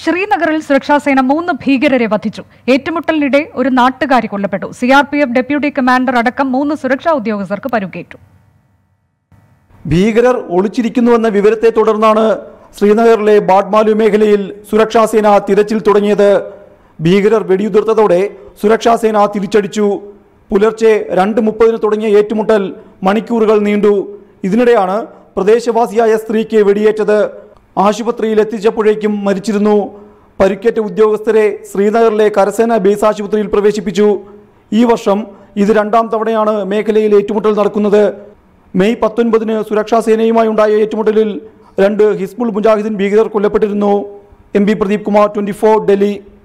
ശ്രീനഗറിൽ സുരക്ഷാസേന മൂന്ന് ഭീകരരെ വധിച്ചു ഏറ്റുമുട്ടലിനിടെ ഒരു നാട്ടുകാരി കൊല്ലപ്പെട്ടു C R P F deputy commander അടക്കം മൂന്ന് സുരക്ഷാ ഉദ്യോഗസ്ഥർക്ക് പരുക്കേറ്റു ഭീകരർ ഒളിച്ചിരിക്കുന്നുവെന്ന വിവരത്തെ തുടർന്നാണ് ശ്രീനഗറിലെ ബാഡ്മാലു മേഖലയിൽ സുരക്ഷാസേന തിരച്ചിൽ തുടങ്ങിയത് ഭീകരർ വെടിയുതിർത്തതോടെ സുരക്ഷാസേന തിരിച്ചടിച്ചു പുലർച്ചെ രണ്ട് മുപ്പതിന് തുടങ്ങിയ ഏറ്റുമുട്ടൽ മണിക്കൂറുകൾ നീണ്ടു ഇതിനിടെയാണ് പ്രദേശവാസിയായ സ്ത്രീക്ക് വെടിയേറ്റത് ആശുപത്രിയിൽ എത്തിച്ചപ്പോഴേക്കും മരിച്ചിരുന്നു പരിക്കേറ്റ ഉദ്യോഗസ്ഥരെ ശ്രീനഗറിലെ കരസേന ബേസ് ആശുപത്രിയിൽ പ്രവേശിപ്പിച്ചു ഈ വർഷം ഇത് രണ്ടാം തവണയാണ് മേഖലയിൽ ഏറ്റുമുട്ടൽ നടക്കുന്നത് മെയ് പത്തൊൻപതിന് സുരക്ഷാ സേനയുമായി ഉണ്ടായ ഏറ്റുമുട്ടലിൽ രണ്ട് ഹിസ്ബുൾ മുജാഹിദീൻ ഭീകരർ കൊല്ലപ്പെട്ടിരുന്നു M P Pradeep Kumar twenty Delhi